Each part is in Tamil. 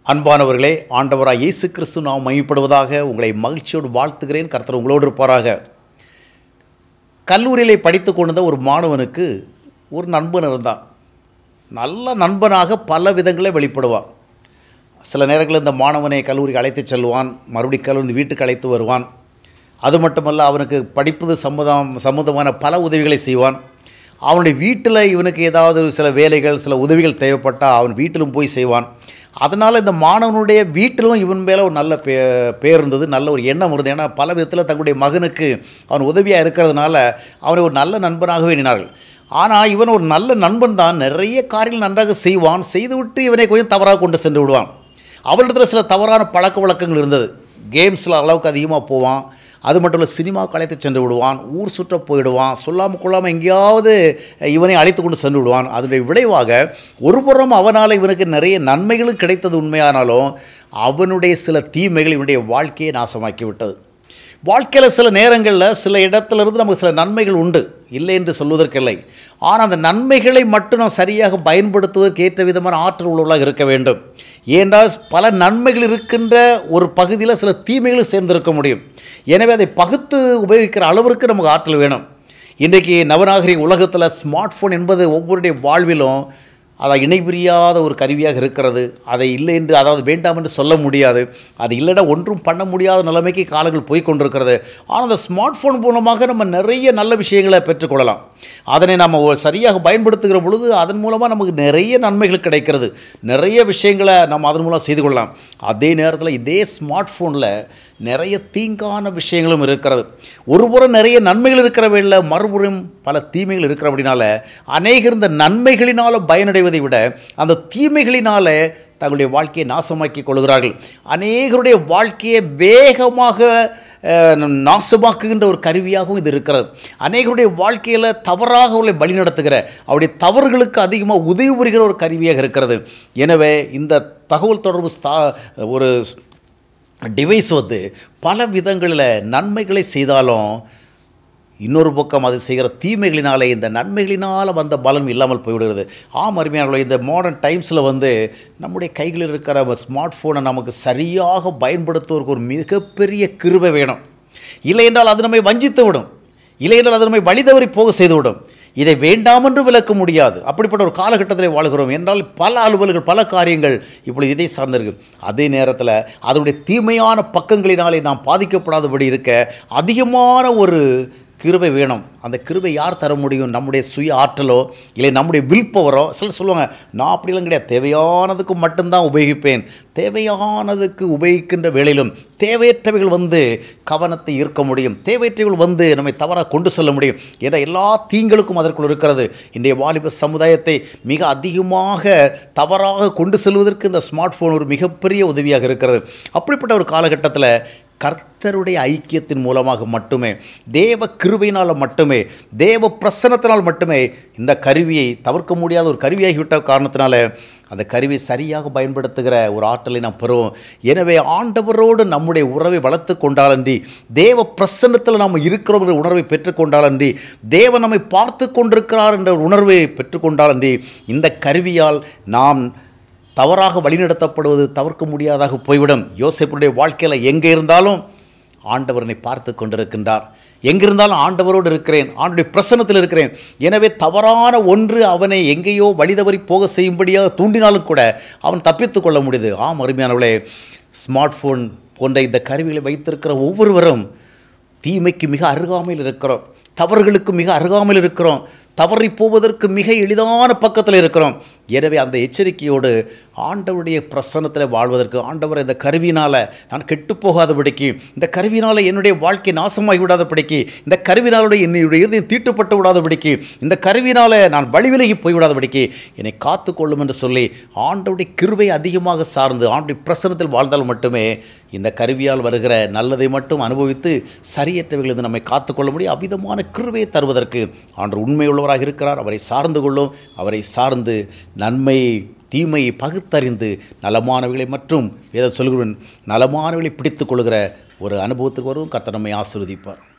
அன்பானவர்களே ஆண்டவராய் இயேசு கிறிஸ்து நாம் மையப்படுவதாக உங்களை மகிழ்ச்சியோடு வாழ்த்துகிறேன் கர்த்தர் உங்களோடு இருப்பாராக கல்லூரியிலே படித்து கொண்டிருந்த ஒரு மாணவனுக்கு ஒரு நண்பன் இருந்தான் நல்ல நண்பனாக பல விதங்களில் வெளிப்படுவான் சில நேரங்களில் இந்த மாணவனை கல்லூரிக்கு அழைத்து செல்வான் மறுபடியும் கல்லூரி வீட்டுக்கு அழைத்து வருவான் அது மட்டுமல்ல அவனுக்கு படிப்பது சம்மதம் சம்மந்தமான பல உதவிகளை செய்வான் அவனுடைய வீட்டில் இவனுக்கு ஏதாவது சில வேலைகள் சில உதவிகள் தேவைப்பட்டால் அவன் வீட்டிலும் போய் செய்வான் அதனால் இந்த மாணவனுடைய வீட்டிலும் இவன் மேலே ஒரு நல்ல பே பேர் இருந்தது நல்ல ஒரு எண்ணம் இருந்தது ஏன்னா பல விதத்தில் தங்களுடைய மகனுக்கு அவன் உதவியாக இருக்கிறதுனால அவனை ஒரு நல்ல நண்பனாகவே எண்ணினார்கள் ஆனால் இவன் ஒரு நல்ல நண்பன் தான் நிறைய காரியங்கள் நன்றாக செய்வான் செய்துவிட்டு இவனை கொஞ்சம் தவறாக கொண்டு சென்று விடுவான் அவரிடத்தில் சில தவறான பழக்க வழக்கங்கள் இருந்தது கேம்ஸில் அளவுக்கு அதிகமாக போவான் அது மட்டும் இல்லை சினிமாவுக்கு அழைத்து சென்று விடுவான் ஊர் சுற்ற போயிடுவான் சொல்லாமல் கொள்ளாமல் எங்கேயாவது இவனை அழைத்து கொண்டு சென்று விடுவான் அதனுடைய விளைவாக ஒருபுறம் அவனால் இவனுக்கு நிறைய நன்மைகளும் கிடைத்தது உண்மையானாலும் அவனுடைய சில தீமைகள் இவனுடைய வாழ்க்கையை நாசமாக்கி விட்டது வாழ்க்கையில் சில நேரங்களில் சில இடத்துல இருந்து நமக்கு சில நன்மைகள் உண்டு இல்லை என்று சொல்வதற்கில்லை ஆனால் அந்த நன்மைகளை மட்டும் நாம் சரியாக பயன்படுத்துவதற்கு ஏற்ற விதமான ஆற்றல் உள்ளவர்களாக இருக்க வேண்டும் ஏனென்றால் பல நன்மைகள் இருக்கின்ற ஒரு பகுதியில் சில தீமைகளும் சேர்ந்திருக்க முடியும் எனவே அதை பகுத்து உபயோகிக்கிற அளவிற்கு நமக்கு ஆற்றல் வேணும் இன்றைக்கு நவநாகரிக உலகத்தில் ஸ்மார்ட் ஃபோன் என்பது ஒவ்வொருடைய வாழ்விலும் அதை இணைபிரியாத ஒரு கருவியாக இருக்கிறது அதை இல்லை என்று அதாவது வேண்டாம் என்று சொல்ல முடியாது அது இல்லைன்னா ஒன்றும் பண்ண முடியாத நிலைமைக்கு காலங்கள் போய் கொண்டிருக்கிறது ஆனால் அந்த ஸ்மார்ட் ஃபோன் மூலமாக நம்ம நிறைய நல்ல விஷயங்களை பெற்றுக்கொள்ளலாம் அதனை நம்ம ஒ- சரியாக பயன்படுத்துகிற பொழுது அதன் மூலமாக நமக்கு நிறைய நன்மைகள் கிடைக்கிறது நிறைய விஷயங்களை நம்ம அதன் மூலம் செய்து கொள்ளலாம் அதே நேரத்தில் இதே ஸ்மார்ட் ஃபோனில் நிறைய தீங்கான விஷயங்களும் இருக்கிறது ஒருபுறம் நிறைய நன்மைகள் இருக்கிற வேளையில் மறுபுறம் பல தீமைகள் இருக்கிறபடினால அநேகர் இந்த நன்மைகளினால் பயனடைவதை விட அந்த தீமைகளினால தங்களுடைய வாழ்க்கையை நாசமாக்கி கொள்கிறார்கள் அநேகருடைய வாழ்க்கையை வேகமாக அஹ், நாசமாக்குகின்ற ஒரு கருவியாகவும் இது இருக்கிறது அநேகருடைய வாழ்க்கையில் தவறாக அவர்களை வழிநடத்துகிற அவருடைய தவறுகளுக்கு அதிகமாக உதவி புரிகிற ஒரு கருவியாக இருக்கிறது எனவே இந்த தகவல் தொடர்பு ஸ்தா ஒரு டிவைஸ் வந்து பல விதங்களில் நன்மைகளை செய்தாலும் இன்னொரு பக்கம் அது செய்கிற தீமைகளினாலே இந்த நன்மைகளினால் வந்த பலன் இல்லாமல் போய்விடுகிறது ஆம் அருமையானவர்களே இந்த மாடர்ன் டைம்ஸில் வந்து நம்முடைய கைகளில் இருக்கிற ஸ்மார்ட் ஃபோனை நமக்கு சரியாக பயன்படுத்துவதற்கு ஒரு மிகப்பெரிய கிருபை வேணும் இல்லை என்றால் அது நம்மை வஞ்சித்து விடும் இல்லை என்றால் அது நம்மை வழிதவறி போக செய்துவிடும் இதை வேண்டாம் என்று விளக்க முடியாது அப்படிப்பட்ட ஒரு காலகட்டத்தில் வாழ்கிறோம் என்றால் பல அலுவல்கள் பல காரியங்கள் இப்பொழுது இதை சார்ந்திருக்கு அதே நேரத்தில் அதனுடைய தீமையான பக்கங்களினாலே நாம் பாதிக்கப்படாதபடி இருக்க அதிகமான ஒரு கிருபை வேணும் அந்த கிருபை யார் தர முடியும் நம்முடைய சுய ஆற்றலோ இல்லை நம்முடைய வில் பவரோ சிலர் சொல்லுவாங்க நான் அப்படிலாம் கிடையாது தேவையானதுக்கு மட்டும்தான் உபயோகிப்பேன் தேவையானதுக்கு உபயோகிக்கின்ற வேளையிலும் தேவையற்றவைகள் வந்து கவனத்தை ஈர்க்க முடியும் தேவையற்றவைகள் வந்து நம்மை தவறாக கொண்டு செல்ல முடியும் என்ற எல்லா தீங்களுக்கும் அதற்குள் இருக்கிறது இன்றைய வாலிப சமுதாயத்தை மிக அதிகமாக தவறாக கொண்டு செல்வதற்கு இந்த ஸ்மார்ட் ஃபோன் ஒரு மிகப்பெரிய உதவியாக இருக்கிறது அப்படிப்பட்ட ஒரு காலகட்டத்தில் கர்த்தருடைய ஐக்கியத்தின் மூலமாக மட்டுமே தேவ கிருபையினால் மட்டுமே தேவ பிரசனத்தினால் மட்டுமே இந்த கருவியை தவிர்க்க முடியாத ஒரு கருவியாகிவிட்ட காரணத்தினால அந்த கருவியை சரியாக பயன்படுத்துகிற ஒரு ஆற்றலை நாம் பெறுவோம் எனவே ஆண்டவரோடு நம்முடைய உறவை வளர்த்து கொண்டாலன்றி தேவ பிரசன்னத்தில் நாம் இருக்கிறோம் என்ற உணர்வை பெற்றுக்கொண்டாலன்றி தேவன் நம்மை பார்த்து கொண்டிருக்கிறார் என்ற ஒரு உணர்வை பெற்றுக்கொண்டாலன்றி இந்த கருவியால் நாம் தவறாக வழிநடத்தப்படுவது தவிர்க்க முடியாதாக போய்விடும் யோசேப்புடைய வாழ்க்கையில் எங்கே இருந்தாலும் ஆண்டவரனை பார்த்து கொண்டிருக்கின்றார் எங்கிருந்தாலும் ஆண்டவரோடு இருக்கிறேன் ஆண்டுடைய பிரசன்னத்தில் இருக்கிறேன் எனவே தவறான ஒன்று அவனை எங்கேயோ வழிதவறி போக செய்யும்படியாக தூண்டினாலும் கூட அவன் தப்பித்துக் கொள்ள முடியுது ஆம் அருமையானவளே ஸ்மார்ட் ஃபோன் போன்ற இந்த கருவிகளை வைத்திருக்கிற ஒவ்வொருவரும் தீமைக்கு மிக அருகாமையில் இருக்கிறோம் தவறுகளுக்கு மிக அருகாமையில் இருக்கிறோம் தவறி போவதற்கு மிக எளிதான பக்கத்தில் இருக்கிறோம் எனவே அந்த எச்சரிக்கையோடு ஆண்டவருடைய பிரசன்னத்தில் வாழ்வதற்கு ஆண்டவர் இந்த கருவினால் நான் கெட்டு போகாதபடிக்கு இந்த கருவினால் என்னுடைய வாழ்க்கை நாசமாகி விடாதபடிக்கு இந்த கருவினாலுடைய என்னுடைய இருதயம் தீட்டுப்பட்டு விடாதபடிக்கு இந்த கருவினால் நான் வழிவிலகி போய்விடாதபடிக்கு என்னை காத்துக்கொள்ளும் என்று சொல்லி ஆண்டவருடைய கிருபை அதிகமாக சார்ந்து ஆண்டுடைய பிரசன்னத்தில் வாழ்ந்தால் மட்டுமே இந்த கருவியால் வருகிற நல்லதை மட்டும் அனுபவித்து சரியற்றவைகளிலிருந்து நம்மை காத்துக்கொள்ள முடியும் அவ்விதமான கிருபையை தருவதற்கு ஆண்டு உண்மையுள்ளவராக இருக்கிறார் அவரை சார்ந்து கொள்ளும் அவரை சார்ந்து நன்மை தீமையை பகுத்தறிந்து நலமானவைகளை மற்றும் வேத சொல்கிறேன் நலமானவைகளை பிடித்துக் கொள்கிற ஒரு அனுபவத்துக்கு வரும் கர்த்தர் நம்மை ஆசீர்வதிப்பார்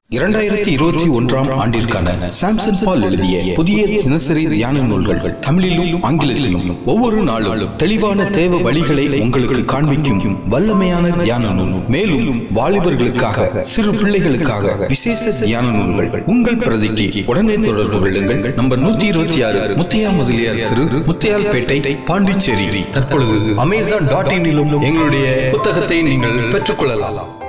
இரண்டாயிரத்தி இருபத்தி ஒன்றாம் ஆண்டிற்கான சாம்சன் பால் எழுதிய புதிய தினசரி தியான நூல்கள் தமிழிலும் ஆங்கிலத்திலும் ஒவ்வொரு நாளும் தெளிவான தேவ வழிகளை உங்களுக்கு காண்பிக்கும் வல்லமையான தியான நூல் மேலும் வாலிபர்களுக்காக சிறு பிள்ளைகளுக்காக விசேஷ தியான நூல்கள் உங்கள் பிரதிக்கு உடனே தொடர்பு கொள்ளுங்கள் நம்பர் நூத்தி இருபத்தி ஆறு முத்தையா முதலியார் திரு முத்தையால்பேட்டை பாண்டிச்சேரி தற்பொழுது அமேசான் டாட் இனிலும் எங்களுடைய புத்தகத்தை நீங்கள் பெற்றுக்கொள்ளலாம்